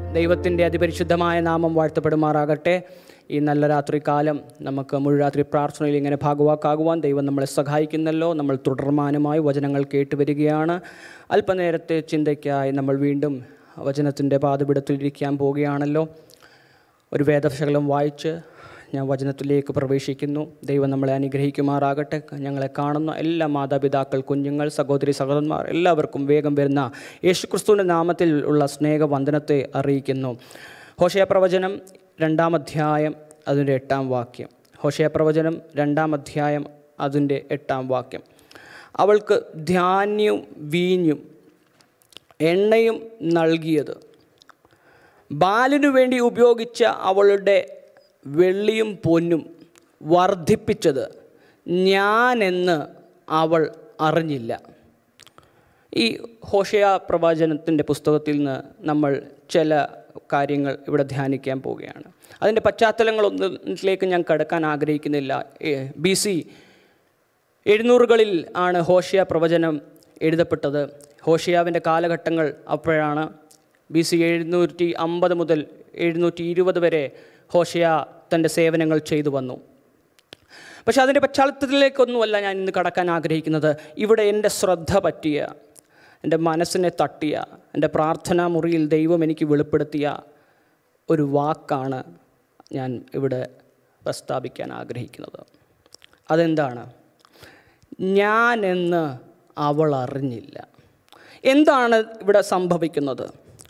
ദൈവത്തിൻ്റെ അതിപരിശുദ്ധമായ നാമം വാഴ്ത്തപ്പെടുമാറാകട്ടെ ഈ നല്ല രാത്രി കാലം നമുക്ക് മുഴുരാത്രി പ്രാർത്ഥനയിൽ ഇങ്ങനെ ഭാഗവാക്കാകുവാൻ ദൈവം നമ്മളെ സഹായിക്കുന്നല്ലോ നമ്മൾ തുടർമാനമായി വചനങ്ങൾ കേട്ടുവരികയാണ് അല്പനേരത്തെ ചിന്തയ്ക്കായി നമ്മൾ വീണ്ടും വചനത്തിൻ്റെ പാതപിടത്തിലിരിക്കാൻ പോവുകയാണല്ലോ ഒരു വേദശകലം വായിച്ച് ഞാൻ വചനത്തിലേക്ക് പ്രവേശിക്കുന്നു ദൈവം നമ്മളെ അനുഗ്രഹിക്കുമാറാകട്ടെ ഞങ്ങളെ കാണുന്ന എല്ലാ മാതാപിതാക്കൾ കുഞ്ഞുങ്ങൾ സഹോദരി സഹോദരന്മാർ എല്ലാവർക്കും വേഗം വരുന്ന യേശുക്രിസ്തുവിൻ്റെ നാമത്തിൽ ഉള്ള സ്നേഹവന്ദനത്തെ അറിയിക്കുന്നു ഹോഷയ പ്രവചനം രണ്ടാം അധ്യായം അതിൻ്റെ എട്ടാം വാക്യം ഹോഷയ പ്രവചനം രണ്ടാം അധ്യായം അതിൻ്റെ എട്ടാം വാക്യം അവൾക്ക് ധാന്യവും വീഞ്ഞും എണ്ണയും നൽകിയത് ബാലിനു വേണ്ടി ഉപയോഗിച്ച അവളുടെ വെള്ളിയും പൊന്നും വർദ്ധിപ്പിച്ചത് ഞാനെന്ന് അവൾ അറിഞ്ഞില്ല ഈ ഹോഷയ പ്രവചനത്തിൻ്റെ പുസ്തകത്തിൽ നിന്ന് നമ്മൾ ചില കാര്യങ്ങൾ ഇവിടെ ധ്യാനിക്കാൻ പോവുകയാണ് അതിൻ്റെ പശ്ചാത്തലങ്ങളൊന്നിലേക്ക് ഞാൻ കടക്കാൻ ആഗ്രഹിക്കുന്നില്ല ബി സി എഴുന്നൂറുകളിൽ ആണ് ഹോഷിയ പ്രവചനം എഴുതപ്പെട്ടത് ഹോഷിയാവിൻ്റെ കാലഘട്ടങ്ങൾ അപ്പോഴാണ് ബി സി എഴുന്നൂറ്റി അമ്പത് മുതൽ എഴുന്നൂറ്റി ഇരുപത് വരെ ഹോഷിയ തൻ്റെ സേവനങ്ങൾ ചെയ്തു വന്നു പക്ഷെ അതിൻ്റെ പശ്ചാത്തലത്തിലേക്കൊന്നുമല്ല ഞാൻ ഇന്ന് കടക്കാൻ ആഗ്രഹിക്കുന്നത് ഇവിടെ എൻ്റെ ശ്രദ്ധ പറ്റിയ എൻ്റെ മനസ്സിനെ തട്ടിയ എൻ്റെ പ്രാർത്ഥനാ മുറിയിൽ ദൈവം എനിക്ക് വെളിപ്പെടുത്തിയ ഒരു വാക്കാണ് ഞാൻ ഇവിടെ പ്രസ്താവിക്കാൻ ആഗ്രഹിക്കുന്നത് അതെന്താണ് ഞാനെന്ന് അവൾ അറിഞ്ഞില്ല എന്താണ് ഇവിടെ സംഭവിക്കുന്നത്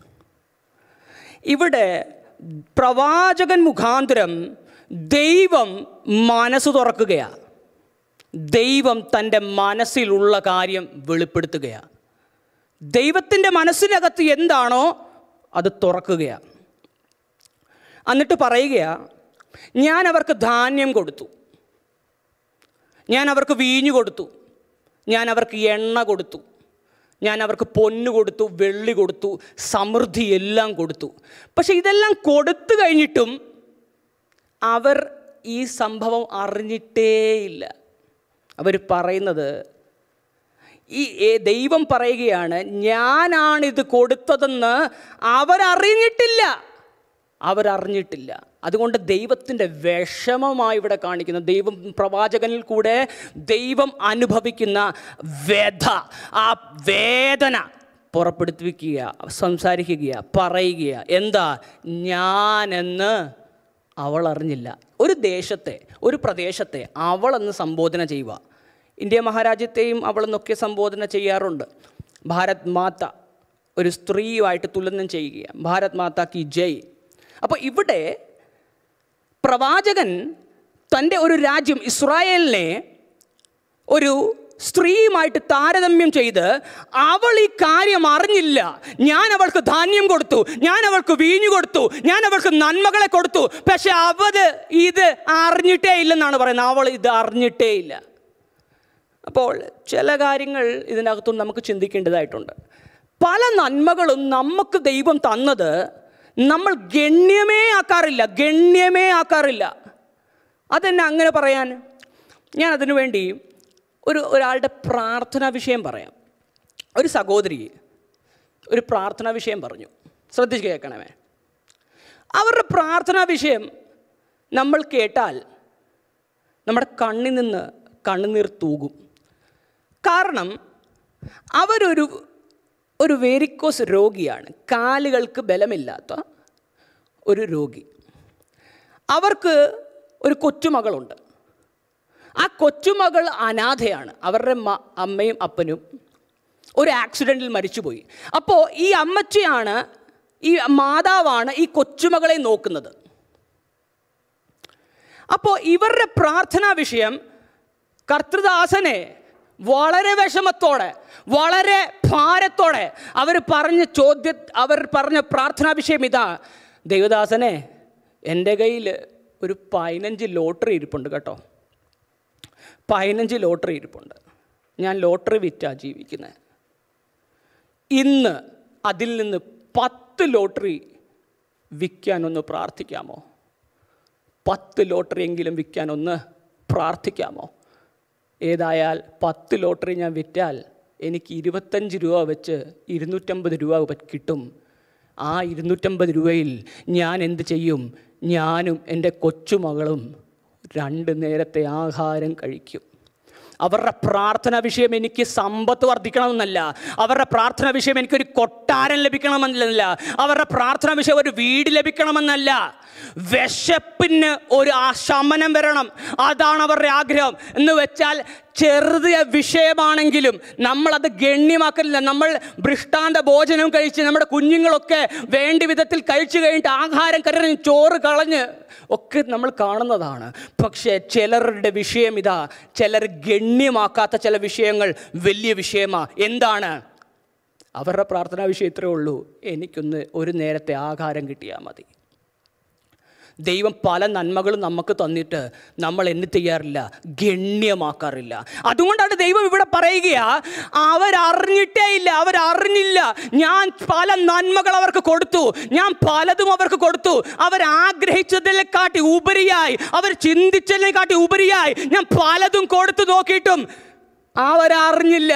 ഇവിടെ പ്രവാചകൻ മുഖാന്തരം ദൈവം മനസ്സ് തുറക്കുകയാണ് ദൈവം തൻ്റെ മനസ്സിലുള്ള കാര്യം വെളിപ്പെടുത്തുകയാണ് ദൈവത്തിൻ്റെ മനസ്സിനകത്ത് എന്താണോ അത് തുറക്കുകയാണ് എന്നിട്ട് പറയുകയാ ഞാൻ അവർക്ക് ധാന്യം കൊടുത്തു ഞാൻ അവർക്ക് വീഞ്ഞു കൊടുത്തു ഞാൻ അവർക്ക് എണ്ണ കൊടുത്തു ഞാൻ അവർക്ക് പൊന്ന് കൊടുത്തു വെള്ളി കൊടുത്തു സമൃദ്ധി എല്ലാം കൊടുത്തു പക്ഷെ ഇതെല്ലാം കൊടുത്തു കഴിഞ്ഞിട്ടും അവർ ഈ സംഭവം അറിഞ്ഞിട്ടേയില്ല അവർ പറയുന്നത് ഈ ഏ- ദൈവം പറയുകയാണ് ഞാനാണിത് കൊടുത്തതെന്ന് അവരറിഞ്ഞിട്ടില്ല അവരറിഞ്ഞിട്ടില്ല അതുകൊണ്ട് ദൈവത്തിൻ്റെ വിഷമമായി ഇവിടെ കാണിക്കുന്ന ദൈവം പ്രവാചകനിൽ കൂടെ ദൈവം അനുഭവിക്കുന്ന വ്യഥ ആ വേദന പുറപ്പെടുവിക്കുക സംസാരിക്കുക പറയുക എന്താ ഞാനെന്ന് അവൾ അറിഞ്ഞില്ല ഒരു ദേശത്തെ ഒരു പ്രദേശത്തെ അവളെന്ന് സംബോധന ചെയ്യുക ഇന്ത്യ മഹാരാജ്യത്തെയും അവളെന്നൊക്കെ സംബോധന ചെയ്യാറുണ്ട് ഭാരത് മാത ഒരു സ്ത്രീയുമായിട്ട് തുലനം ചെയ്യുക ഭാരത് മാത കി ജയ് അപ്പോൾ ഇവിടെ പ്രവാചകൻ തൻ്റെ ഒരു രാജ്യം ഇസ്രായേലിനെ ഒരു സ്ത്രീയുമായിട്ട് താരതമ്യം ചെയ്ത് അവൾ ഈ കാര്യം അറിഞ്ഞില്ല ഞാൻ അവൾക്ക് ധാന്യം കൊടുത്തു ഞാൻ അവൾക്ക് വീഞ്ഞു കൊടുത്തു ഞാൻ അവൾക്ക് നന്മകളെ കൊടുത്തു പക്ഷെ അവത് ഇത് അറിഞ്ഞിട്ടേ ഇല്ലെന്നാണ് പറയുന്നത് അവൾ ഇത് അറിഞ്ഞിട്ടേ ഇല്ല അപ്പോൾ ചില കാര്യങ്ങൾ ഇതിനകത്തും നമുക്ക് ചിന്തിക്കേണ്ടതായിട്ടുണ്ട് പല നന്മകളും നമുക്ക് ദൈവം തന്നത് നമ്മൾ ഗണ്യമേ ആക്കാറില്ല ഗണ്യമേ ആക്കാറില്ല അതെന്നെ അങ്ങനെ പറയാൻ ഞാൻ അതിനു വേണ്ടി ഒരു ഒരാളുടെ പ്രാർത്ഥനാ വിഷയം പറയാം ഒരു സഹോദരി ഒരു പ്രാർത്ഥനാ വിഷയം പറഞ്ഞു ശ്രദ്ധിച്ച് കേൾക്കണമേ അവരുടെ പ്രാർത്ഥനാ വിഷയം നമ്മൾ കേട്ടാൽ നമ്മുടെ കണ്ണിൽ നിന്ന് കണ്ണുനീർ തൂകും കാരണം അവരൊരു ഒരു വേരിക്കോസ് രോഗിയാണ് കാലുകൾക്ക് ബലമില്ലാത്ത ഒരു രോഗി അവർക്ക് ഒരു കൊച്ചുമകളുണ്ട് ആ കൊച്ചുമകൾ അനാഥയാണ് അവരുടെ മ അമ്മയും അപ്പനും ഒരു ആക്സിഡൻറ്റിൽ മരിച്ചുപോയി അപ്പോൾ ഈ അമ്മച്ചിയാണ് ഈ മാതാവാണ് ഈ കൊച്ചുമകളെ നോക്കുന്നത് അപ്പോൾ ഇവരുടെ പ്രാർത്ഥനാ വിഷയം കർത്തൃദാസനെ വളരെ വിഷമത്തോടെ വളരെ ഭാരത്തോടെ അവർ പറഞ്ഞ ചോദ്യ അവർ പറഞ്ഞ പ്രാർത്ഥനാ വിഷയം ഇതാ ദൈവദാസനെ എൻ്റെ കയ്യിൽ ഒരു പതിനഞ്ച് ലോട്ടറി ഇരിപ്പുണ്ട് കേട്ടോ പതിനഞ്ച് ലോട്ടറി ഇരിപ്പുണ്ട് ഞാൻ ലോട്ടറി വിറ്റാ ജീവിക്കുന്നത് ഇന്ന് അതിൽ നിന്ന് പത്ത് ലോട്ടറി വിൽക്കാനൊന്ന് പ്രാർത്ഥിക്കാമോ പത്ത് ലോട്ടറി എങ്കിലും വിൽക്കാനൊന്ന് പ്രാർത്ഥിക്കാമോ ഏതായാൽ പത്ത് ലോട്ടറി ഞാൻ വിറ്റാൽ എനിക്ക് ഇരുപത്തഞ്ച് രൂപ വെച്ച് ഇരുന്നൂറ്റമ്പത് രൂപ വെ- കിട്ടും ആ ഇരുന്നൂറ്റമ്പത് രൂപയിൽ ഞാൻ എന്ത് ചെയ്യും ഞാനും എൻ്റെ കൊച്ചുമകളും രണ്ട് നേരത്തെ ആഹാരം കഴിക്കും അവരുടെ പ്രാർത്ഥന വിഷയം എനിക്ക് സമ്പത്ത് വർദ്ധിക്കണമെന്നല്ല അവരുടെ പ്രാർത്ഥന വിഷയം എനിക്കൊരു കൊട്ടാരം ലഭിക്കണമെന്നല്ല അവരുടെ പ്രാർത്ഥന വിഷയം ഒരു വീട് ലഭിക്കണമെന്നല്ല വിശപ്പിന് ഒരു ആ ശമനം വരണം അതാണ് അവരുടെ ആഗ്രഹം എന്ന് വെച്ചാൽ ചെറുതിയ വിഷയമാണെങ്കിലും നമ്മളത് ഗണ്യമാക്കലില്ല നമ്മൾ ദൃഷ്ടാന്ത ഭോജനം കഴിച്ച് നമ്മുടെ കുഞ്ഞുങ്ങളൊക്കെ വേണ്ട വിധത്തിൽ കഴിച്ചു കഴിഞ്ഞിട്ട് ആഹാരം കരഞ്ഞ് ചോറ് കളഞ്ഞ് ഒക്കെ നമ്മൾ കാണുന്നതാണ് പക്ഷേ ചിലരുടെ വിഷയം ഇതാ ചിലർ ഗണ്യമാക്കാത്ത ചില വിഷയങ്ങൾ വലിയ വിഷയമാ എന്താണ് അവരുടെ പ്രാർത്ഥനാ വിഷയം ഇത്രയേ ഉള്ളൂ എനിക്കൊന്ന് ഒരു നേരത്തെ ആഹാരം കിട്ടിയാൽ മതി ദൈവം പല നന്മകളും നമുക്ക് തന്നിട്ട് നമ്മൾ എന്ത് ചെയ്യാറില്ല ഗണ്യമാക്കാറില്ല അതുകൊണ്ടാണ് ദൈവം ഇവിടെ പറയുകയാ അവരറിഞ്ഞിട്ടേ ഇല്ല അവരറിഞ്ഞില്ല ഞാൻ പല നന്മകൾ അവർക്ക് കൊടുത്തു ഞാൻ പലതും അവർക്ക് കൊടുത്തു അവർ ആഗ്രഹിച്ചതിനെ കാട്ടി ഉപരിയായി അവർ ചിന്തിച്ചതിനെ കാട്ടി ഉപരിയായി ഞാൻ പലതും കൊടുത്തു നോക്കിയിട്ടും അവരറിഞ്ഞില്ല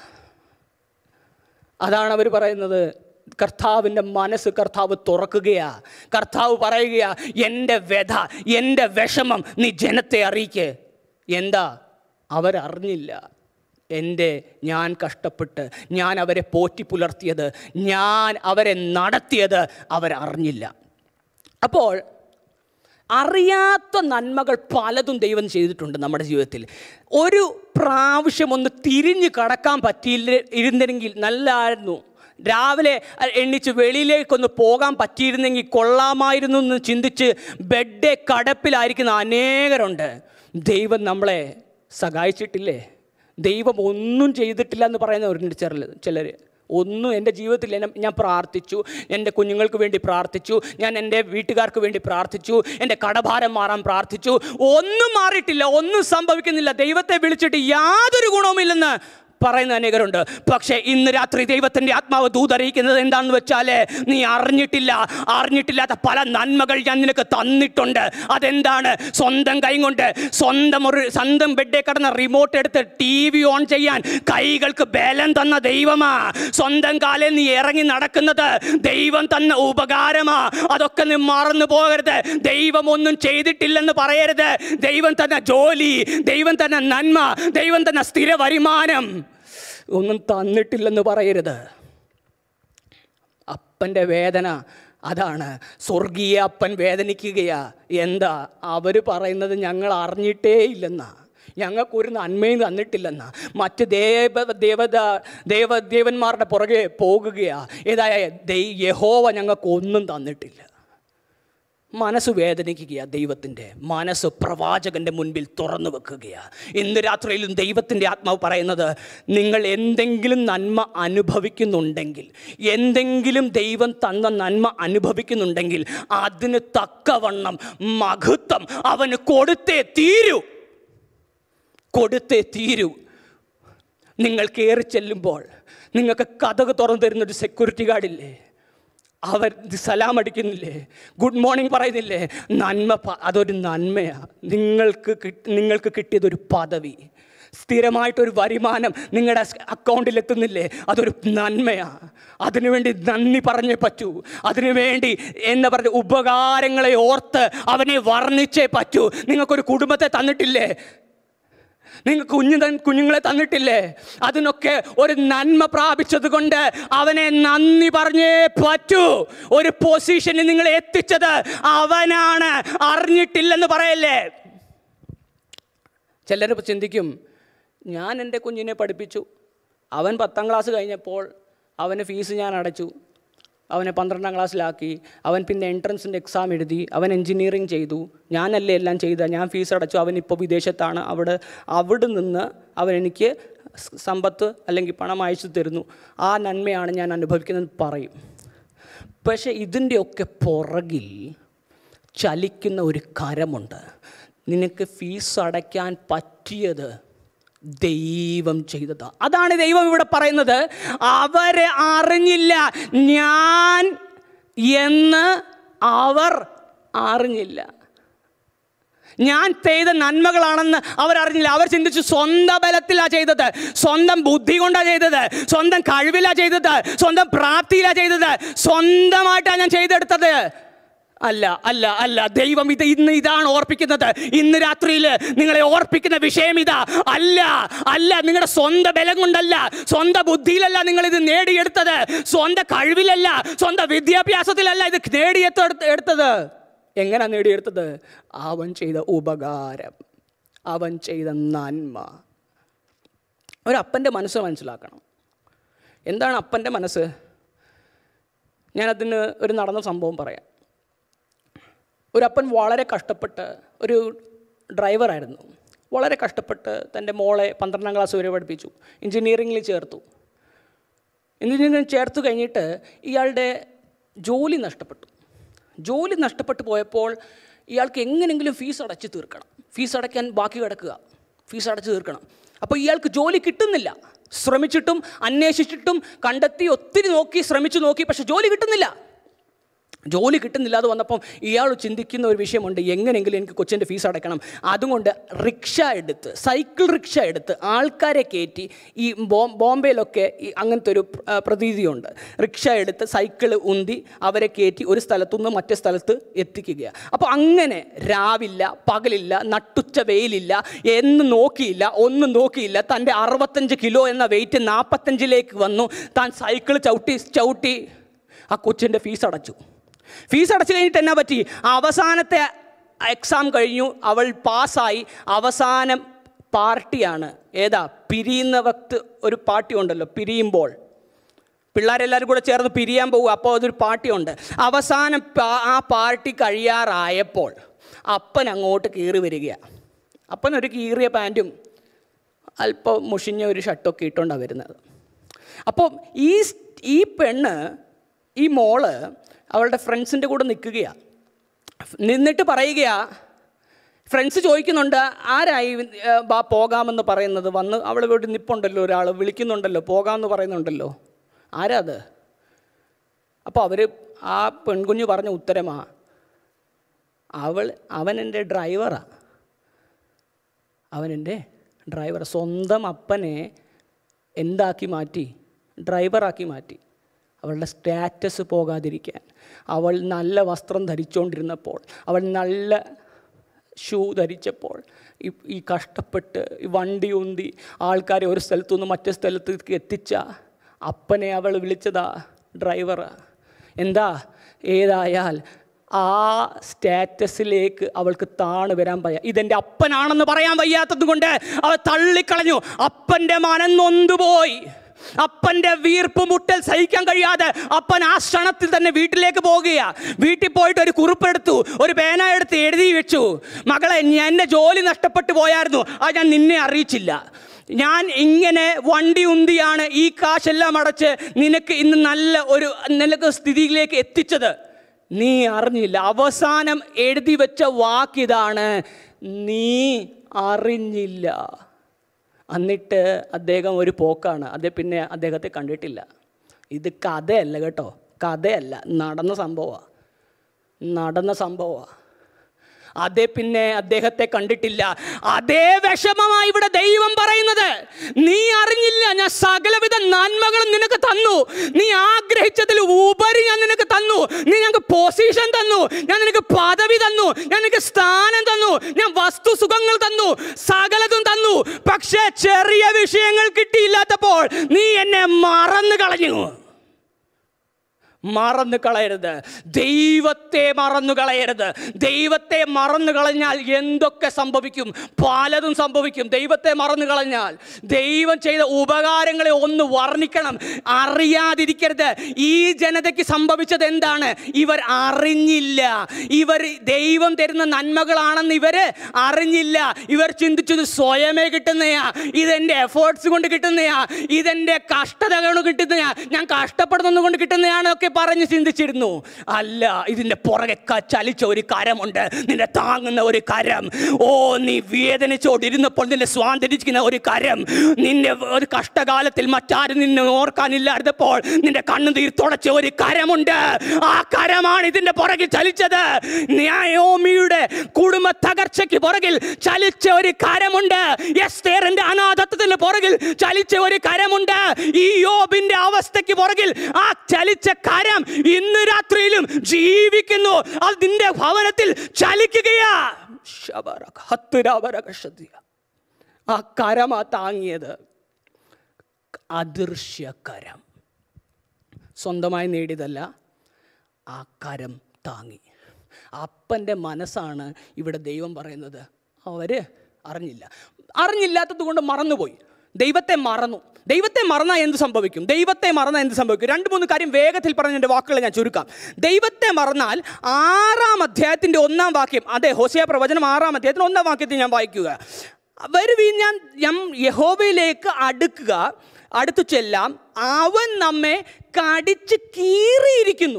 അതാണ് അവർ പറയുന്നത് കർത്താവിൻ്റെ മനസ്സ് കർത്താവ് തുറക്കുകയാ കർത്താവ് പറയുകയാ എൻ്റെ വ്യഥ എൻ്റെ വിഷമം നീ ജനത്തെ അറിയിക്ക് എന്താ അവരറിഞ്ഞില്ല എൻ്റെ ഞാൻ കഷ്ടപ്പെട്ട് ഞാൻ അവരെ പോറ്റി പുലർത്തിയത് ഞാൻ അവരെ നടത്തിയത് അവരറിഞ്ഞില്ല അപ്പോൾ അറിയാത്ത നന്മകൾ പലതും ദൈവം ചെയ്തിട്ടുണ്ട് നമ്മുടെ ജീവിതത്തിൽ ഒരു പ്രാവശ്യം ഒന്ന് തിരിഞ്ഞു കടക്കാൻ പറ്റിയില്ല ഇരുന്നെങ്കിൽ നല്ലതായിരുന്നു രാവിലെ എണ്ണിച്ച് വെളിയിലേക്കൊന്ന് പോകാൻ പറ്റിയിരുന്നെങ്കിൽ കൊള്ളാമായിരുന്നു എന്ന് ചിന്തിച്ച് ബെഡ് കടപ്പിലായിരിക്കുന്ന അനേകരുണ്ട് ദൈവം നമ്മളെ സഹായിച്ചിട്ടില്ലേ ദൈവം ഒന്നും ചെയ്തിട്ടില്ല എന്ന് പറയുന്നവരുണ്ട് ചിലർ ചിലർ ഒന്നും എൻ്റെ ജീവിതത്തിൽ എന്നെ ഞാൻ പ്രാർത്ഥിച്ചു എൻ്റെ കുഞ്ഞുങ്ങൾക്ക് വേണ്ടി പ്രാർത്ഥിച്ചു ഞാൻ എൻ്റെ വീട്ടുകാർക്ക് വേണ്ടി പ്രാർത്ഥിച്ചു എൻ്റെ കടഭാരം മാറാൻ പ്രാർത്ഥിച്ചു ഒന്നും മാറിയിട്ടില്ല ഒന്നും സംഭവിക്കുന്നില്ല ദൈവത്തെ വിളിച്ചിട്ട് യാതൊരു ഗുണവുമില്ലെന്ന് പറയുന്ന അനേകരുണ്ട് പക്ഷേ ഇന്ന് രാത്രി ദൈവത്തിൻ്റെ ആത്മാവ് ദൂതറിയിക്കുന്നത് എന്താണെന്ന് വെച്ചാൽ നീ അറിഞ്ഞിട്ടില്ല അറിഞ്ഞിട്ടില്ലാത്ത പല നന്മകൾ ഞാൻ നിനക്ക് തന്നിട്ടുണ്ട് അതെന്താണ് സ്വന്തം കൈ കൊണ്ട് സ്വന്തം ഒരു സ്വന്തം ബെഡേ കിടന്ന റിമോട്ട് എടുത്ത് ടി വി ഓൺ ചെയ്യാൻ കൈകൾക്ക് ബലം തന്ന ദൈവമാ സ്വന്തം കാലിൽ നീ ഇറങ്ങി നടക്കുന്നത് ദൈവം തന്ന ഉപകാരമാ അതൊക്കെ നീ മറന്നു പോകരുത് ദൈവം ഒന്നും ചെയ്തിട്ടില്ലെന്ന് പറയരുത് ദൈവം തന്ന ജോലി ദൈവം തന്ന നന്മ ദൈവം തന്ന സ്ഥിര വരുമാനം ഒന്നും തന്നിട്ടില്ലെന്ന് പറയരുത് അപ്പൻ്റെ വേദന അതാണ് സ്വർഗീയ അപ്പൻ വേദനിക്കുകയാ എന്താ അവർ പറയുന്നത് ഞങ്ങൾ അറിഞ്ഞിട്ടേ ഇല്ലെന്നാ ഞങ്ങൾക്കൊരു നന്മയും തന്നിട്ടില്ലെന്നാ മറ്റ് ദേവ ദേവത ദേവ ദേവന്മാരുടെ പുറകെ പോകുകയാ ഏതായ ദൈ യഹോവ ഞങ്ങൾക്കൊന്നും തന്നിട്ടില്ല മനസ്സ് വേദനിക്കുകയാണ് ദൈവത്തിൻ്റെ മനസ്സ് പ്രവാചകൻ്റെ മുൻപിൽ തുറന്നു വെക്കുകയാണ് ഇന്ന് രാത്രിയിലും ദൈവത്തിൻ്റെ ആത്മാവ് പറയുന്നത് നിങ്ങൾ എന്തെങ്കിലും നന്മ അനുഭവിക്കുന്നുണ്ടെങ്കിൽ എന്തെങ്കിലും ദൈവം തന്ന നന്മ അനുഭവിക്കുന്നുണ്ടെങ്കിൽ അതിന് തക്കവണ്ണം മഹത്വം അവന് കൊടുത്തേ തീരൂ കൊടുത്തേ തീരൂ നിങ്ങൾ കയറി ചെല്ലുമ്പോൾ നിങ്ങൾക്ക് കഥക് തുറന്നു തരുന്നൊരു സെക്യൂരിറ്റി ഗാർഡില്ലേ അവർ സലാം അടിക്കുന്നില്ലേ ഗുഡ് മോർണിംഗ് പറയുന്നില്ലേ നന്മ പ- അതൊരു നന്മയാണ് നിങ്ങൾക്ക് കിട്ട്- നിങ്ങൾക്ക് കിട്ടിയതൊരു പദവി സ്ഥിരമായിട്ടൊരു വരുമാനം നിങ്ങളുടെ അക്കൗണ്ടിൽ എത്തുന്നില്ലേ അതൊരു നന്മയാണ് അതിനുവേണ്ടി നന്ദി പറഞ്ഞേ പറ്റൂ അതിനുവേണ്ടി എന്താ പറയുക ഉപകാരങ്ങളെ ഓർത്ത് അവനെ വർണ്ണിച്ചേ പറ്റൂ നിങ്ങൾക്കൊരു കുടുംബത്തെ തന്നിട്ടില്ലേ നിങ്ങൾ കുഞ്ഞു തൻ- കുഞ്ഞുങ്ങളെ തന്നിട്ടില്ലേ അതിനൊക്കെ ഒരു നന്മ പ്രാപിച്ചത് കൊണ്ട് അവനെ നന്ദി പറഞ്ഞേ പറ്റൂ ഒരു പൊസിഷനിൽ നിങ്ങളെ എത്തിച്ചത് അവനാണ് അറിഞ്ഞിട്ടില്ലെന്ന് പറയല്ലേ ചിലർ ചിന്തിക്കും ഞാൻ എൻ്റെ കുഞ്ഞിനെ പഠിപ്പിച്ചു അവൻ പത്താം ക്ലാസ് കഴിഞ്ഞപ്പോൾ അവന് ഫീസ് ഞാൻ അടച്ചു അവനെ പന്ത്രണ്ടാം ക്ലാസ്സിലാക്കി അവൻ പിന്നെ എൻട്രൻസിൻ്റെ എക്സാം എഴുതി അവൻ എൻജിനീയറിങ് ചെയ്തു ഞാനല്ലേ എല്ലാം ചെയ്ത ഞാൻ ഫീസ് അടച്ചു അവൻ ഇപ്പോൾ വിദേശത്താണ് അവിടെ അവിടെ നിന്ന് അവൻ എനിക്ക് സ് സമ്പത്ത് അല്ലെങ്കിൽ പണം അയച്ചു തരുന്നു ആ നന്മയാണ് ഞാൻ അനുഭവിക്കുന്നത് പറയും പക്ഷേ ഇതിൻ്റെയൊക്കെ പുറകിൽ ചലിക്കുന്ന ഒരു കരമുണ്ട് നിനക്ക് ഫീസ് അടയ്ക്കാൻ പറ്റിയത് ദൈവം ചെയ്തതാ അതാണ് ദൈവം ഇവിടെ പറയുന്നത് അവരെ അറിഞ്ഞില്ല ഞാൻ എന്ന് അവർ അറിഞ്ഞില്ല ഞാൻ ചെയ്ത നന്മകളാണെന്ന് അവരറിഞ്ഞില്ല അവർ ചിന്തിച്ചു സ്വന്തം ബലത്തിലാണ് ചെയ്തത് സ്വന്തം ബുദ്ധി കൊണ്ടാണ് ചെയ്തത് സ്വന്തം കഴിവിലാണ് ചെയ്തത് സ്വന്തം പ്രാപ്തിയിലാണ് ചെയ്തത് സ്വന്തമായിട്ടാണ് ഞാൻ ചെയ്തെടുത്തത് അല്ല അല്ല അല്ല ദൈവം ഇത് ഇന്ന് ഇതാണ് ഓർപ്പിക്കുന്നത് ഇന്ന് രാത്രിയിൽ നിങ്ങളെ ഓർപ്പിക്കുന്ന വിഷയം ഇതാ അല്ല അല്ല നിങ്ങളുടെ സ്വന്തം ബലം കൊണ്ടല്ല സ്വന്തം ബുദ്ധിയിലല്ല നിങ്ങൾ ഇത് നേടിയെടുത്തത് സ്വന്തം കഴിവിലല്ല സ്വന്തം വിദ്യാഭ്യാസത്തിലല്ല ഇത് നേടിയെടുത്ത് എടുത്തത് എങ്ങനെ നേടിയെടുത്തത് അവൻ ചെയ്ത ഉപകാരം അവൻ ചെയ്ത നന്മ ഒരപ്പൻ്റെ മനസ്സ് മനസ്സിലാക്കണം എന്താണ് അപ്പൻ്റെ മനസ്സ് ഞാനതിന് ഒരു നടന്ന സംഭവം പറയാം ഒരപ്പൻ വളരെ കഷ്ടപ്പെട്ട് ഒരു ഡ്രൈവറായിരുന്നു വളരെ കഷ്ടപ്പെട്ട് തൻ്റെ മോളെ പന്ത്രണ്ടാം ക്ലാസ് വരെ പഠിപ്പിച്ചു എഞ്ചിനീയറിംഗിൽ ചേർത്തു എഞ്ചിനീയറിംഗ് ചേർത്ത് കഴിഞ്ഞിട്ട് ഇയാളുടെ ജോലി നഷ്ടപ്പെട്ടു ജോലി നഷ്ടപ്പെട്ടു പോയപ്പോൾ ഇയാൾക്ക് എങ്ങനെയെങ്കിലും ഫീസ് അടച്ച് തീർക്കണം ഫീസ് അടയ്ക്കാൻ ബാക്കി കിടക്കുക ഫീസ് അടച്ച് തീർക്കണം അപ്പോൾ ഇയാൾക്ക് ജോലി കിട്ടുന്നില്ല ശ്രമിച്ചിട്ടും അന്വേഷിച്ചിട്ടും കണ്ടെത്തി ഒത്തിരി നോക്കി ശ്രമിച്ചു നോക്കി പക്ഷെ ജോലി കിട്ടുന്നില്ല ജോലി കിട്ടുന്നില്ല അത് വന്നപ്പം ഇയാൾ ചിന്തിക്കുന്ന ഒരു വിഷയമുണ്ട് എങ്ങനെയെങ്കിലും എനിക്ക് കൊച്ചിൻ്റെ ഫീസ് അടയ്ക്കണം അതുകൊണ്ട് റിക്ഷ എടുത്ത് സൈക്കിൾ റിക്ഷ എടുത്ത് ആൾക്കാരെ കയറ്റി ഈ ബോ ബോംബെയിലൊക്കെ ഈ അങ്ങനത്തെ ഒരു ആ, പ്രതീതിയുണ്ട് റിക്ഷ എടുത്ത് സൈക്കിൾ ഉന്തി അവരെ കയറ്റി ഒരു സ്ഥലത്തുനിന്ന് മറ്റേ സ്ഥലത്ത് എത്തിക്കുകയാണ് അപ്പോൾ അങ്ങനെ രാവില്ല പകലില്ല നട്ടുച്ച വെയിലില്ല എന്ന് നോക്കിയില്ല ഒന്നും നോക്കിയില്ല തൻ്റെ അറുപത്തഞ്ച് കിലോ എന്ന വെയിറ്റ് നാൽപ്പത്തഞ്ചിലേക്ക് വന്നു താൻ സൈക്കിൾ ചവിട്ടി ചവിട്ടി ആ കൊച്ചിൻ്റെ ഫീസ് അടച്ചു ഫീസ് അടച്ചു കഴിഞ്ഞിട്ട് എന്നാ പറ്റി അവസാനത്തെ എക്സാം കഴിഞ്ഞു അവൾ പാസ്സായി അവസാനം പാർട്ടിയാണ് ഏതാ പിരിയുന്ന വക്ത് ഒരു പാർട്ടി ഉണ്ടല്ലോ പിരിയുമ്പോൾ പിള്ളേരെല്ലാവരും കൂടെ ചേർന്ന് പിരിയാൻ പോകും അപ്പോൾ അതൊരു പാർട്ടിയുണ്ട് അവസാനം പാ- ആ പാർട്ടി കഴിയാറായപ്പോൾ അപ്പൻ അങ്ങോട്ട് കീറി വരികയാണ് അപ്പൻ ഒരു കീറിയ പാൻറ്റും അല്പം മുഷിഞ്ഞ ഒരു ഷർട്ടൊക്കെ ഇട്ടുകൊണ്ടാണ് വരുന്നത് അപ്പോൾ ഈ സ്- ഈ പെണ്ണ് ഈ മോള് അവളുടെ ഫ്രണ്ട്സിൻ്റെ കൂടെ നിൽക്കുകയാണ് നിന്നിട്ട് പറയുകയാ ഫ്രണ്ട്സ് ചോദിക്കുന്നുണ്ട് ആരായി ഏ, ബാ പോകാമെന്ന് പറയുന്നത് വന്ന് അവൾ ഇവിടെ നിപ്പുണ്ടല്ലോ ഒരാൾ വിളിക്കുന്നുണ്ടല്ലോ പോകാമെന്ന് പറയുന്നുണ്ടല്ലോ ആരാ അത് അപ്പോൾ അവർ ആ പെൺകുഞ്ഞ് പറഞ്ഞ ഉത്തരമാ അവൾ അവൻ എൻ്റെ ഡ്രൈവറാണ് അവൻ എൻ്റെ ഡ്രൈവർ സ്വന്തം അപ്പനെ എന്താക്കി മാറ്റി ഡ്രൈവറാക്കി മാറ്റി അവളുടെ സ്റ്റാറ്റസ് പോകാതിരിക്കാൻ അവൾ നല്ല വസ്ത്രം ധരിച്ചുകൊണ്ടിരുന്നപ്പോൾ അവൾ നല്ല ഷൂ ധരിച്ചപ്പോൾ ഈ ഈ കഷ്ടപ്പെട്ട് ഈ വണ്ടി ഉന്തി ആൾക്കാരെ ഒരു സ്ഥലത്തു നിന്ന് മറ്റേ സ്ഥലത്തേക്ക് എത്തിച്ച അപ്പനെ അവൾ വിളിച്ചതാ ഡ്രൈവറാ എന്താ ഏതായാൽ ആ സ്റ്റാറ്റസിലേക്ക് അവൾക്ക് താണ് വരാൻ വയ്യ ഇതെൻ്റെ അപ്പനാണെന്ന് പറയാൻ വയ്യാത്തത് കൊണ്ട് അവൾ തള്ളിക്കളഞ്ഞു അപ്പൻ്റെ മനം നൊന്തുപോയി അപ്പൻ്റെ വീർപ്പ് മുട്ടൽ സഹിക്കാൻ കഴിയാതെ അപ്പൻ ആ ക്ഷണത്തിൽ തന്നെ വീട്ടിലേക്ക് പോകുകയാ വീട്ടിൽ പോയിട്ട് ഒരു കുറിപ്പെടുത്തു ഒരു പേന എടുത്ത് എഴുതി വെച്ചു മകളെ ഞാൻ എൻ്റെ ജോലി നഷ്ടപ്പെട്ടു പോയായിരുന്നു അത് ഞാൻ നിന്നെ അറിയിച്ചില്ല ഞാൻ ഇങ്ങനെ വണ്ടി ഉന്തിയാണ് ഈ കാശെല്ലാം അടച്ച് നിനക്ക് ഇന്ന് നല്ല ഒരു നിനക്ക് സ്ഥിതിയിലേക്ക് എത്തിച്ചത് നീ അറിഞ്ഞില്ല അവസാനം എഴുതി വെച്ച വാക്കിതാണ് നീ അറിഞ്ഞില്ല എന്നിട്ട് അദ്ദേഹം ഒരു പോക്കാണ് അത് പിന്നെ അദ്ദേഹത്തെ കണ്ടിട്ടില്ല ഇത് കഥയല്ല കേട്ടോ കഥയല്ല നടന്ന സംഭവമാണ് നടന്ന സംഭവമാണ് അതേ പിന്നെ അദ്ദേഹത്തെ കണ്ടിട്ടില്ല അതേ വിഷമമായി ഇവിടെ ദൈവം പറയുന്നത് നീ അറിഞ്ഞില്ല ഞാൻ സകലവിധ നന്മകളും നിനക്ക് തന്നു നീ ആഗ്രഹിച്ചതിൽ ഉപരി ഞാൻ നിനക്ക് തന്നു നീ ഞങ്ങൾക്ക് പൊസിഷൻ തന്നു ഞാൻ നിനക്ക് പദവി തന്നു ഞാൻ നിനക്ക് സ്ഥാനം തന്നു ഞാൻ വസ്തു സുഖങ്ങൾ തന്നു സകലതും തന്നു പക്ഷേ ചെറിയ വിഷയങ്ങൾ കിട്ടിയില്ലാത്തപ്പോൾ നീ എന്നെ മറന്നു കളഞ്ഞു മറന്നു കളയരുത് ദൈവത്തെ മറന്നു കളയരുത് ദൈവത്തെ മറന്നു കളഞ്ഞാൽ എന്തൊക്കെ സംഭവിക്കും പലതും സംഭവിക്കും ദൈവത്തെ മറന്നു കളഞ്ഞാൽ ദൈവം ചെയ്ത ഉപകാരങ്ങളെ ഒന്ന് വർണ്ണിക്കണം അറിയാതിരിക്കരുത് ഈ ജനതയ്ക്ക് സംഭവിച്ചത് എന്താണ് ഇവർ അറിഞ്ഞില്ല ഇവർ ദൈവം തരുന്ന നന്മകളാണെന്ന് ഇവർ അറിഞ്ഞില്ല ഇവർ ചിന്തിച്ചത് സ്വയമേ കിട്ടുന്നയാ ഇതെൻ്റെ എഫേർട്സ് കൊണ്ട് കിട്ടുന്നയാ ഇതെൻ്റെ കഷ്ടത കൊണ്ട് കിട്ടുന്നയാ ഞാൻ കഷ്ടപ്പെടുന്നത് കൊണ്ട് കിട്ടുന്നതാണ് ഒക്കെ പറഞ്ഞ് ചിന്തിച്ചിരുന്നു അല്ല ഇതിൻ്റെ പുറകെ ക- ചലിച്ച ഒരു കരമുണ്ട് നിന്നെ താങ്ങുന്ന ഒരു കരം ഓ നീ വേദനിച്ചോണ്ടിരുന്നപ്പോൾ നിന്നെ സ്വാതന്ത്ര്യക്കുന്ന ഒരു കരം നിന്നെ ഒരു കഷ്ടകാലത്തിൽ മറ്റാരും നിന്നെ ഓർക്കാനില്ലായിരുന്നപ്പോൾ നിന്റെ കണ്ണുനീർ തുടച്ച ഒരു കരമുണ്ട് ആ കരമാണ് ഇതിന്റെ പുറകിൽ ചലിച്ചത് ന്യായോമിയുടെ കുടുംബ തകർച്ചയ്ക്ക് പുറകിൽ ചലിച്ച ഒരു കരമുണ്ട് എസ്തേറിന്റെ അനാഥത്വത്തിന് പുറകിൽ ചലിച്ച ഒരു കരമുണ്ട് ഈ യോബിന്റെ അവസ്ഥയ്ക്ക് പുറകിൽ ആ ചലിച്ച കരം ഇന്ന് രാത്രിയിലും ജീവിക്കുന്നു അതിന്റെ ഭവനത്തിൽ ചലിക്കുകയാ ശബരക, ഹത്തുരാവരക ശ്രദ്ധിക. ആ കരമാ താങ്ങിയത് അദൃശ്യകരം സ്വന്തമായി നേടിയതല്ല ആ കരം താങ്ങി അപ്പൻ്റെ മനസ്സാണ് ഇവിടെ ദൈവം പറയുന്നത് അവർ അറിഞ്ഞില്ല അറിഞ്ഞില്ലാത്തത് കൊണ്ട് മറന്നുപോയി ദൈവത്തെ മറന്നു ദൈവത്തെ മറന്നാൽ എന്ത് സംഭവിക്കും ദൈവത്തെ മറന്നാൽ എന്ത് സംഭവിക്കും രണ്ട് മൂന്ന് കാര്യം വേഗത്തിൽ പറഞ്ഞ എൻ്റെ വാക്കുകൾ ഞാൻ ചുരുക്കാം ദൈവത്തെ മറന്നാൽ ആറാം അധ്യായത്തിൻ്റെ ഒന്നാം വാക്യം അതെ ഹോസിയ പ്രവചനം ആറാം അധ്യായത്തിൻ്റെ ഒന്നാം വാക്യത്തിൽ ഞാൻ വായിക്കുക വരുവീൻ ഞാൻ ഞാൻ യഹോവയിലേക്ക് അടുക്കുക അടുത്തു ചെല്ലാം അവൻ നമ്മെ കടിച്ച് കീറിയിരിക്കുന്നു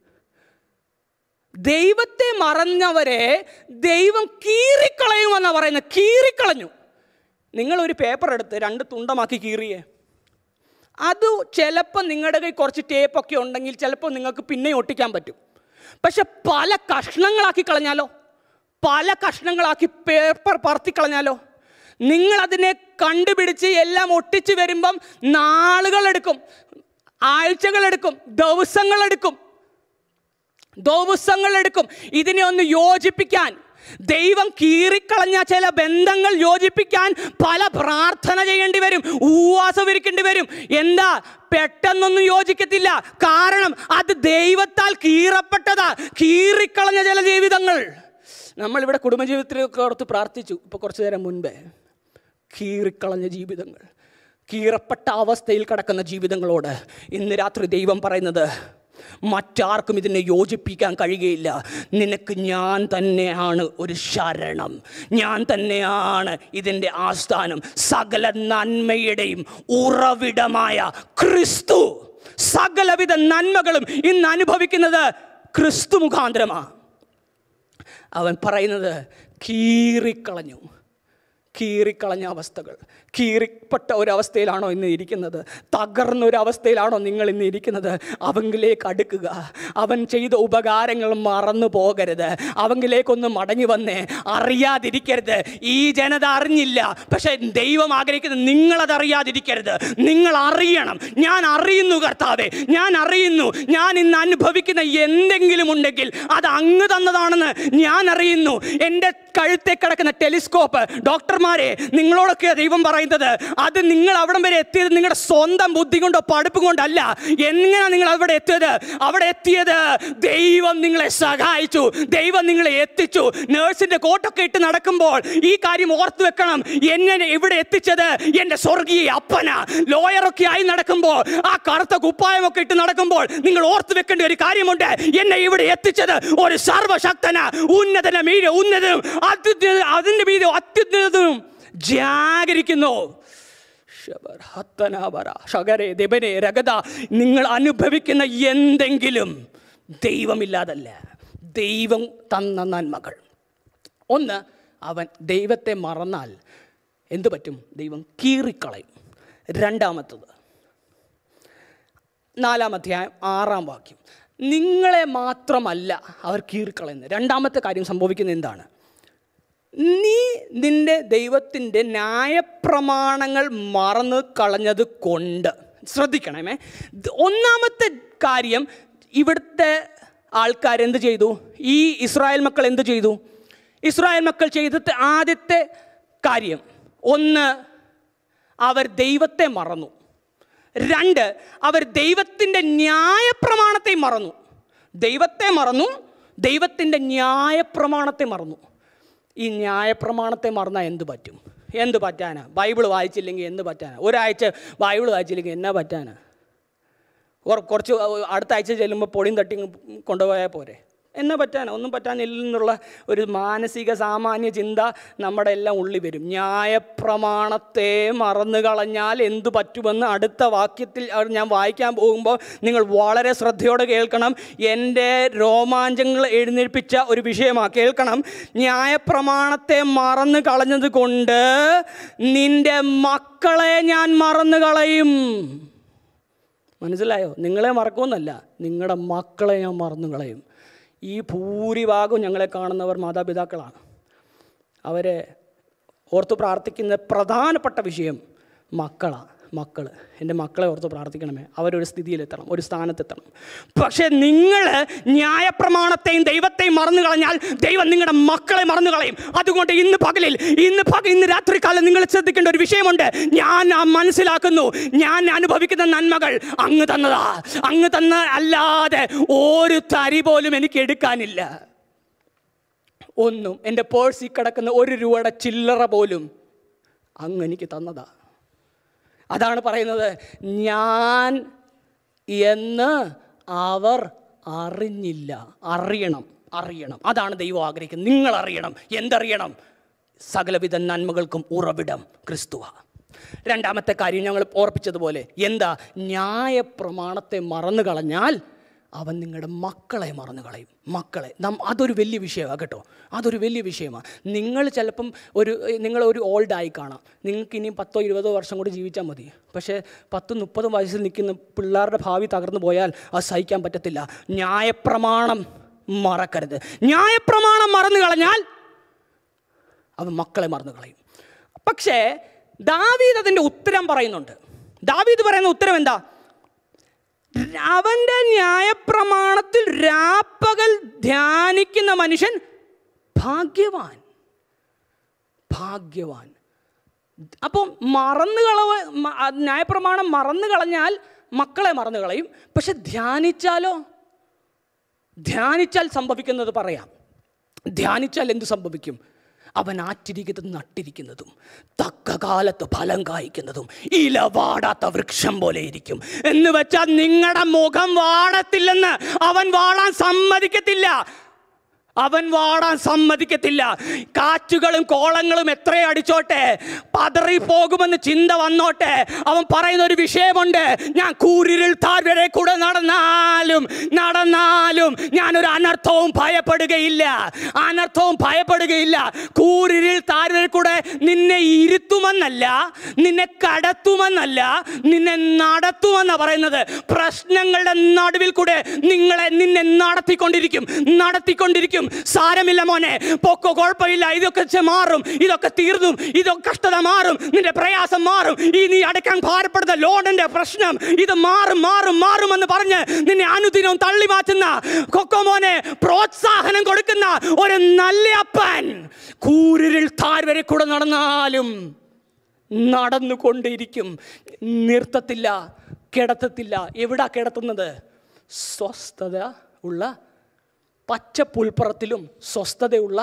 ദൈവത്തെ മറഞ്ഞവരെ ദൈവം കീറിക്കളയുമെന്നാണ് പറയുന്നത് കീറിക്കളഞ്ഞു നിങ്ങളൊരു പേപ്പർ എടുത്ത് രണ്ട് തുണ്ടമാക്കി കീറിയേ അത് ചിലപ്പോൾ നിങ്ങളുടെ കയ്യിൽ കുറച്ച് ടേപ്പൊക്കെ ഉണ്ടെങ്കിൽ ചിലപ്പോൾ നിങ്ങൾക്ക് പിന്നെയും ഒട്ടിക്കാൻ പറ്റും പക്ഷെ പല കഷ്ണങ്ങളാക്കി കളഞ്ഞാലോ പല കഷ്ണങ്ങളാക്കി പേപ്പർ പറത്തി കളഞ്ഞാലോ നിങ്ങളതിനെ കണ്ടുപിടിച്ച് എല്ലാം ഒട്ടിച്ച് വരുമ്പം നാളുകളെടുക്കും ആഴ്ചകളെടുക്കും ദിവസങ്ങളെടുക്കും ദിവസങ്ങളെടുക്കും ഇതിനെ ഒന്ന് യോജിപ്പിക്കാൻ ദൈവം കീറിക്കളഞ്ഞ ചില ബന്ധങ്ങൾ യോജിപ്പിക്കാൻ പല പ്രാർത്ഥന ചെയ്യേണ്ടി വരും ഉപവാസം ഇരിക്കേണ്ടി വരും എന്താ പെട്ടെന്നൊന്നും യോജിക്കത്തില്ല കാരണം അത് ദൈവത്താൽ കീറപ്പെട്ടതാ കീറിക്കളഞ്ഞ ചില ജീവിതങ്ങൾ നമ്മളിവിടെ കുടുംബജീവിതത്തിലൊക്കെ ഓർത്ത് പ്രാർത്ഥിച്ചു ഇപ്പോൾ കുറച്ചു നേരം മുൻപേ കീറിക്കളഞ്ഞ ജീവിതങ്ങൾ കീറപ്പെട്ട അവസ്ഥയിൽ കിടക്കുന്ന ജീവിതങ്ങളോട് ഇന്ന് രാത്രി ദൈവം പറയുന്നത് മറ്റാർക്കും ഇതിനെ യോജിപ്പിക്കാൻ കഴിയുകയില്ല നിനക്ക് ഞാൻ തന്നെയാണ് ഒരു ശരണം ഞാൻ തന്നെയാണ് ഇതിൻ്റെ ആസ്ഥാനം സകല നന്മയുടെയും ഉറവിടമായ ക്രിസ്തു സകലവിധ നന്മകളും ഇന്ന് അനുഭവിക്കുന്നത് ക്രിസ്തു മുഖാന്തരമാണ് അവൻ പറയുന്നത് കീറിക്കളഞ്ഞു കീറിക്കളഞ്ഞ അവസ്ഥകൾ കീറിപ്പെട്ട ഒരവസ്ഥയിലാണോ ഇന്ന് ഇരിക്കുന്നത് തകർന്ന ഒരവസ്ഥയിലാണോ നിങ്ങൾ ഇന്ന് ഇരിക്കുന്നത് അവങ്കിലേക്ക് അടുക്കുക അവൻ ചെയ്ത ഉപകാരങ്ങൾ മറന്നു പോകരുത് അവങ്കിലേക്കൊന്ന് മടങ്ങി വന്നേ അറിയാതിരിക്കരുത് ഈ ജനത അറിഞ്ഞില്ല പക്ഷെ ദൈവം ആഗ്രഹിക്കുന്നത് നിങ്ങളത് അറിയാതിരിക്കരുത് നിങ്ങൾ അറിയണം ഞാൻ അറിയുന്നു കർത്താവെ ഞാൻ അറിയുന്നു ഞാൻ ഇന്ന് അനുഭവിക്കുന്ന എന്തെങ്കിലും ഉണ്ടെങ്കിൽ അത് അങ്ങ് തന്നതാണെന്ന് ഞാൻ അറിയുന്നു എൻ്റെ കഴുത്തെ കിടക്കുന്ന ടെലിസ്കോപ്പ് ഡോക്ടർമാരെ നിങ്ങളോടൊക്കെ ദൈവം പറയുന്നത് അത് നിങ്ങൾ അവിടം വരെ എത്തിയത് നിങ്ങളുടെ സ്വന്തം ബുദ്ധി കൊണ്ടോ പഠിപ്പ് കൊണ്ടല്ല എങ്ങനെയാണ് നിങ്ങൾ അവിടെ എത്തിയത് അവിടെ എത്തിയത് ദൈവം നിങ്ങളെ സഹായിച്ചു ദൈവം നിങ്ങളെ എത്തിച്ചു നേഴ്സിന്റെ കോട്ടൊക്കെ ഇട്ട് നടക്കുമ്പോൾ ഈ കാര്യം ഓർത്തു വെക്കണം എന്നെ ഇവിടെ എത്തിച്ചത് എൻ്റെ സ്വർഗീയ അപ്പന ലോയറൊക്കെ ആയി നടക്കുമ്പോൾ ആ കറുത്ത കുപ്പായമൊക്കെ ഇട്ട് നടക്കുമ്പോൾ നിങ്ങൾ ഓർത്തു വെക്കേണ്ട ഒരു കാര്യമുണ്ട് എന്നെ ഇവിടെ എത്തിച്ചത് ഒരു സർവശക്തന ഉന്നതന മീര ഉന്നതനും അത്യുന്നത അതിൻ്റെ മീതെ അത്യുന്നതനും ജാഗരിക്കുന്നു ശബർ, ഹത്തനാബറ, ശകരെ, ദെബനെ, രഗത നിങ്ങൾ അനുഭവിക്കുന്ന എന്തെങ്കിലും ദൈവമില്ലാതല്ല ദൈവം തന്ന നന്മകൾ ഒന്ന് അവൻ ദൈവത്തെ മറന്നാൽ എന്തു പറ്റും ദൈവം കീറിക്കളയും രണ്ടാമത്തത് നാലാം അധ്യായം ആറാം വാക്യം നിങ്ങളെ മാത്രമല്ല അവർ കീറിക്കളയുന്നത് രണ്ടാമത്തെ കാര്യം സംഭവിക്കുന്നത് എന്താണ് നീ നിന്റെ ദൈവത്തിൻ്റെ ന്യായപ്രമാണങ്ങൾ മറന്ന് കളഞ്ഞത് കൊണ്ട് ശ്രദ്ധിക്കണമേ ദ- ഒന്നാമത്തെ കാര്യം ഇവിടുത്തെ ആൾക്കാർ എന്ത് ചെയ്തു ഈ ഇസ്രായേൽ മക്കൾ എന്ത് ചെയ്തു ഇസ്രായേൽ മക്കൾ ചെയ്തിട്ട് ആദ്യത്തെ കാര്യം ഒന്ന് അവർ ദൈവത്തെ മറന്നു രണ്ട് അവർ ദൈവത്തിൻ്റെ ന്യായപ്രമാണത്തെ മറന്നു ദൈവത്തെ മറന്നു ദൈവത്തിൻ്റെ ന്യായപ്രമാണത്തെ മറന്നു ഈ ന്യായപ്രമാണത്തെ മറന്നാൽ എന്ത് പറ്റും എന്ത് പറ്റാനാ ബൈബിൾ വായിച്ചില്ലെങ്കിൽ എന്ത് പറ്റാനാ ഒരാഴ്ച ബൈബിൾ വായിച്ചില്ലെങ്കിൽ എന്നാ പറ്റാനാ കുറ- കുറച്ച് അടുത്ത ആഴ്ച ചെല്ലുമ്പോൾ പൊടിയും തട്ടി കൊണ്ടുപോയാൽ പോരെ എന്നെ പറ്റാനോ ഒന്നും പറ്റാനില്ലെന്നുള്ള ഒരു മാനസിക സാമാന്യ ചിന്ത നമ്മുടെ എല്ലാം ഉള്ളിൽ വരും ന്യായപ്രമാണത്തെ മറന്നു കളഞ്ഞാൽ എന്തു പറ്റുമെന്ന് അടുത്ത വാക്യത്തിൽ അത് ഞാൻ വായിക്കാൻ പോകുമ്പോൾ നിങ്ങൾ വളരെ ശ്രദ്ധയോടെ കേൾക്കണം എൻ്റെ രോമാഞ്ചങ്ങൾ എഴുന്നേൽപ്പിച്ച ഒരു വിഷയമാണ് കേൾക്കണം ന്യായപ്രമാണത്തെ മറന്നു കളഞ്ഞത് കൊണ്ട് നിൻ്റെ മക്കളെ ഞാൻ മറന്നു കളയും മനസ്സിലായോ നിങ്ങളെ മറക്കുമെന്നല്ല നിങ്ങളുടെ മക്കളെ ഞാൻ മറന്നു കളയും ഈ ഭൂരിഭാഗം ഞങ്ങളെ കാണുന്നവർ മാതാപിതാക്കളാണ് അവരെ ഓർത്ത് പ്രാർത്ഥിക്കുന്ന പ്രധാനപ്പെട്ട വിഷയം മക്കളാണ് മക്കൾ എൻ്റെ മക്കളെ ഓർത്ത് പ്രാർത്ഥിക്കണമേ അവരൊരു സ്ഥിതിയിലെത്തണം ഒരു സ്ഥാനത്തെത്തണം പക്ഷേ നിങ്ങൾ ന്യായപ്രമാണത്തെയും ദൈവത്തെയും മറന്നു കളഞ്ഞാൽ ദൈവം നിങ്ങളുടെ മക്കളെ മറന്നു കളയും അതുകൊണ്ട് ഇന്ന് പകലിൽ ഇന്ന് പക ഇന്ന് രാത്രികാലം നിങ്ങൾ ശ്രദ്ധിക്കേണ്ട ഒരു വിഷയമുണ്ട് ഞാൻ ആ മനസ്സിലാക്കുന്നു ഞാൻ അനുഭവിക്കുന്ന നന്മകൾ അങ്ങ് തന്നതാ അങ്ങ് തന്ന അല്ലാതെ ഒരു തരി പോലും എനിക്ക് എടുക്കാനില്ല ഒന്നും എൻ്റെ പേഴ്സിൽ കിടക്കുന്ന ഒരു രൂപയുടെ ചില്ലറ പോലും അങ്ങ് എനിക്ക് തന്നതാ അതാണ് പറയുന്നത് ഞാൻ എന്ന് അവർ അറിഞ്ഞില്ല അറിയണം അറിയണം അതാണ് ദൈവം ആഗ്രഹിക്കുന്നത് നിങ്ങൾ അറിയണം എന്തറിയണം സകലവിധ നന്മകൾക്കും ഉറവിടം ക്രിസ്തുവ രണ്ടാമത്തെ കാര്യം ഞങ്ങൾ ഓർപ്പിച്ചതുപോലെ എന്താ ന്യായപ്രമാണത്തെ മറന്നു കളഞ്ഞാൽ അവൻ നിങ്ങളുടെ മക്കളെ മറന്നു കളയും മക്കളെ നം അതൊരു വലിയ വിഷയമാണ് കേട്ടോ അതൊരു വലിയ വിഷയമാണ് നിങ്ങൾ ചിലപ്പം ഒരു നിങ്ങൾ ഒരു ഓൾഡ് ആയി കാണാം നിങ്ങൾക്ക് ഇനി പത്തോ ഇരുപതോ വർഷം കൂടി ജീവിച്ചാൽ മതി പക്ഷേ പത്ത് മുപ്പതും വയസ്സിൽ നിൽക്കുന്ന പിള്ളേരുടെ ഭാവി തകർന്നു പോയാൽ അത് സഹിക്കാൻ പറ്റത്തില്ല ന്യായപ്രമാണം മറക്കരുത് ന്യായപ്രമാണം മറന്നു കളഞ്ഞാൽ അവൻ മക്കളെ മറന്നു കളയും പക്ഷേ ദാവീദ് അതിൻ്റെ ഉത്തരം പറയുന്നുണ്ട് ദാവീദ് പറയുന്ന ഉത്തരം എന്താ അവൻ്റെ ന്യായപ്രമാണത്തിൽ രാപ്പകൽ ധ്യാനിക്കുന്ന മനുഷ്യൻ ഭാഗ്യവാൻ ഭാഗ്യവാൻ അപ്പം മറന്നു കളവ് മ- ആ ന്യായപ്രമാണം മറന്നു കളഞ്ഞാൽ മക്കളെ മറന്നു കളയും പക്ഷെ ധ്യാനിച്ചാലോ ധ്യാനിച്ചാൽ സംഭവിക്കുന്നത് പറയാം ധ്യാനിച്ചാൽ എന്ത് സംഭവിക്കും അവൻ ആറ്റിരിക്കുന്നതും നട്ടിരിക്കുന്നതും തക്ക കാലത്ത് ഫലം കായ്ക്കുന്നതും ഇല വാടാത്ത വൃക്ഷം പോലെ ഇരിക്കും എന്ന് വെച്ചാൽ നിങ്ങളുടെ മുഖം വാടത്തില്ലെന്ന് അവൻ വാടാൻ സമ്മതിക്കത്തില്ല അവൻ വാടാൻ സമ്മതിക്കത്തില്ല കാറ്റുകളും കോളങ്ങളും എത്ര അടിച്ചോട്ടെ പതറി പോകുമെന്ന് ചിന്ത വന്നോട്ടെ അവൻ പറയുന്ന ഒരു വിഷയമുണ്ട് ഞാൻ കൂരിരുൾ താഴ്വരെ കൂടെ നടന്നാലും നടന്നാലും ഞാനൊരു അനർത്ഥവും ഭയപ്പെടുകയില്ല അനർത്ഥവും ഭയപ്പെടുകയില്ല കൂരിരുൾ താഴ്വരെ കൂടെ നിന്നെ ഇരുത്തുമെന്നല്ല നിന്നെ കടത്തുമെന്നല്ല നിന്നെ നടത്തുമെന്നാ പറയുന്നത് പ്രശ്നങ്ങളുടെ നടുവിൽ കൂടെ നിങ്ങളെ നിന്നെ നടത്തിക്കൊണ്ടിരിക്കും നടത്തിക്കൊണ്ടിരിക്കും സാരമില്ല മോനെ പൊക്കോ കുഴപ്പമില്ല ഇതൊക്കെ ചെ- മാറും ഇതൊക്കെ തീർന്നും ഇതൊക്കെ കഷ്ടത മാറും നിന്റെ പ്രയാസം മാറും ഈ നീ അടയ്ക്കാൻ ഭാരപ്പെടുന്ന ലോണിന്റെ പ്രശ്നം ഇത് മാറും മാറും മാറുമെന്ന് പറഞ്ഞ് നിന്നെ അനുദിനവും തള്ളി മാറ്റുന്ന കൊക്കോ മോനെ പ്രോത്സാഹനം കൊടുക്കുന്ന ഒരു നല്ല അപ്പൻ കൂരിൽ താഴ്വരെ കൂടെ നടന്നാലും നടന്നുകൊണ്ടിരിക്കും നിർത്തത്തില്ല കിടത്തത്തില്ല എവിടാ കിടത്തുന്നത് സ്വസ്ഥത ഉള്ള പച്ച പുൽപ്പുറത്തിലും സ്വസ്ഥതയുള്ള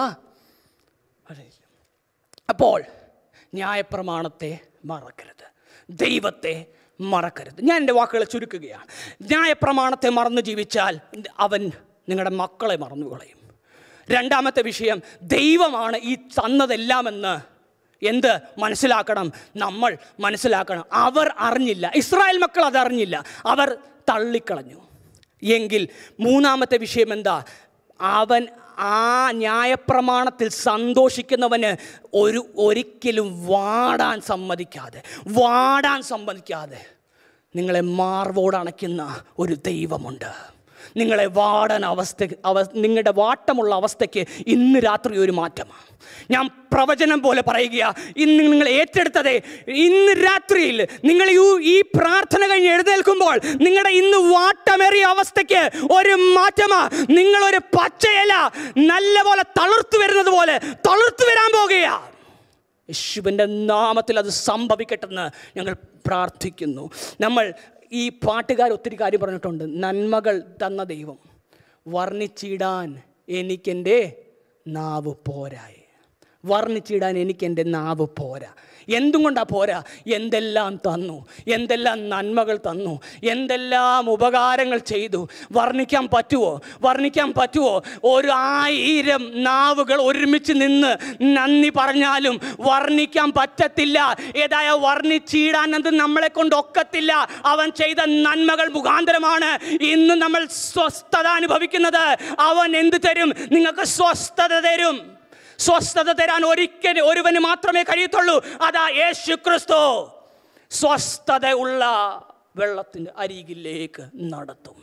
വഴിയിൽ. അപ്പോൾ ന്യായപ്രമാണത്തെ മറക്കരുത് ദൈവത്തെ മറക്കരുത് ഞാൻ എൻ്റെ വാക്കുകളെ ചുരുക്കുകയാണ് ന്യായപ്രമാണത്തെ മറന്നു ജീവിച്ചാൽ അവൻ നിങ്ങളുടെ മക്കളെ മറന്നു കളയും രണ്ടാമത്തെ വിഷയം ദൈവമാണ് ഈ തന്നതെല്ലാമെന്ന് എന്ത് മനസ്സിലാക്കണം നമ്മൾ മനസ്സിലാക്കണം അവർ അറിഞ്ഞില്ല ഇസ്രായേൽ മക്കൾ അതറിഞ്ഞില്ല അവർ തള്ളിക്കളഞ്ഞു എങ്കിൽ മൂന്നാമത്തെ വിഷയം എന്താ അവൻ ആ ന്യായപ്രമാണത്തിൽ സന്തോഷിക്കുന്നവന് ഒരു ഒരിക്കലും വാടാൻ സമ്മതിക്കാതെ വാടാൻ സമ്മതിക്കാതെ നിങ്ങളെ മാർവോട് അണയ്ക്കുന്ന ഒരു ദൈവമുണ്ട് നിങ്ങളെ വാടാൻ അവസ്ഥ അവ നിങ്ങളുടെ വാട്ടമുള്ള അവസ്ഥയ്ക്ക് ഇന്ന് രാത്രി ഒരു മാറ്റമാണ് ഞാൻ പ്രവചനം പോലെ പറയുക ഇന്ന് നിങ്ങൾ ഏറ്റെടുത്തത് ഇന്ന് രാത്രിയിൽ നിങ്ങൾ ഈ ഈ പ്രാർത്ഥന കഴിഞ്ഞ് എഴുന്നേൽക്കുമ്പോൾ നിങ്ങളുടെ ഇന്ന് വാട്ടമേറിയ അവസ്ഥയ്ക്ക് ഒരു മാറ്റമാ നിങ്ങളൊരു പച്ചയല നല്ലപോലെ തളിർത്തു വരുന്നത് പോലെ തളിർത്തു വരാൻ പോകുകയാണ് യേശുവിൻ്റെ നാമത്തിൽ അത് സംഭവിക്കട്ടെന്ന് ഞങ്ങൾ പ്രാർത്ഥിക്കുന്നു നമ്മൾ ഈ പാട്ടുകാർ ഒത്തിരി കാര്യം പറഞ്ഞിട്ടുണ്ട് നന്മകൾ തന്ന ദൈവം വർണ്ണിച്ചിടാൻ എനിക്കെൻ്റെ നാവ് പോരായി വർണ്ണിച്ചിടാൻ എനിക്ക് എൻ്റെ നാവ് പോരാ എന്തും കൊണ്ടാ പോരാ എന്തെല്ലാം തന്നു എന്തെല്ലാം നന്മകൾ തന്നു എന്തെല്ലാം ഉപകാരങ്ങൾ ചെയ്തു വർണ്ണിക്കാൻ പറ്റുമോ വർണ്ണിക്കാൻ പറ്റുമോ ഒരു ആയിരം നാവുകൾ ഒരുമിച്ച് നിന്ന് നന്ദി പറഞ്ഞാലും വർണ്ണിക്കാൻ പറ്റത്തില്ല ഏതായ വർണ്ണിച്ചിടാൻ അത് നമ്മളെ കൊണ്ട് ഒക്കത്തില്ല അവൻ ചെയ്ത നന്മകൾ മുഖാന്തരമാണ് ഇന്ന് നമ്മൾ സ്വസ്ഥത അനുഭവിക്കുന്നത് അവൻ എന്ത് തരും നിങ്ങൾക്ക് സ്വസ്ഥത തരും സ്വസ്ഥത തരാൻ ഒരിക്കലും ഒരുവന് മാത്രമേ കഴിയത്തുള്ളൂ അതാ യേശു ക്രിസ്തു സ്വസ്ഥത ഉള്ള വെള്ളത്തിൻ്റെ അരികിലേക്ക് നടത്തും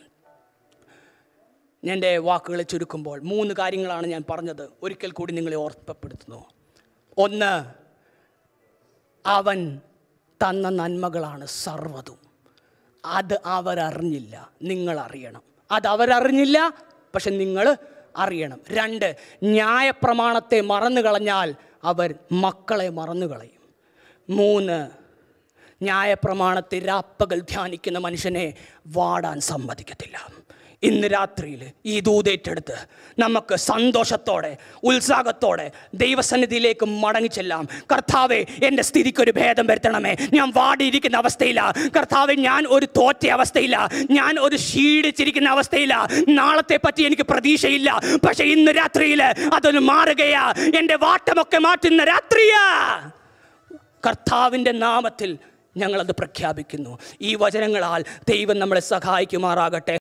എൻ്റെ വാക്കുകളെ ചുരുക്കുമ്പോൾ മൂന്ന് കാര്യങ്ങളാണ് ഞാൻ പറഞ്ഞത് ഒരിക്കൽ കൂടി നിങ്ങളെ ഓർമ്മപ്പെടുത്തുന്നു ഒന്ന് അവൻ തന്ന നന്മകളാണ് സർവ്വതും അത് അവരറിഞ്ഞില്ല നിങ്ങൾ അറിയണം അത് അവരറിഞ്ഞില്ല പക്ഷെ നിങ്ങൾ അറിയണം രണ്ട് ന്യായപ്രമാണത്തെ മറന്നു കളഞ്ഞാൽ അവർ മക്കളെ മറന്നു കളയും മൂന്ന് ന്യായപ്രമാണത്തെ രാപ്പകൽ ധ്യാനിക്കുന്ന മനുഷ്യനെ വാടാൻ സമ്മതിക്കത്തില്ല ഇന്ന് രാത്രിയിൽ ഈ ദൂതേറ്റെടുത്ത് നമുക്ക് സന്തോഷത്തോടെ ഉത്സാഹത്തോടെ ദൈവസന്നിധിയിലേക്ക് മടങ്ങിച്ചെല്ലാം കർത്താവെ എൻ്റെ സ്ഥിതിക്കൊരു ഭേദം വരുത്തണമേ ഞാൻ വാടിയിരിക്കുന്ന അവസ്ഥയില്ല കർത്താവെ ഞാൻ ഒരു തോറ്റ അവസ്ഥയില്ല ഞാൻ ഒരു ക്ഷീണിച്ചിരിക്കുന്ന അവസ്ഥയില്ല നാളത്തെ പറ്റി എനിക്ക് പ്രതീക്ഷയില്ല പക്ഷെ ഇന്ന് രാത്രിയിൽ അതൊന്ന് മാറുകയാ എൻ്റെ വാട്ടമൊക്കെ മാറ്റുന്ന രാത്രിയാ കർത്താവിൻ്റെ നാമത്തിൽ ഞങ്ങളത് പ്രഖ്യാപിക്കുന്നു ഈ വചനങ്ങളാൽ ദൈവം നമ്മളെ സഹായിക്കുമാറാകട്ടെ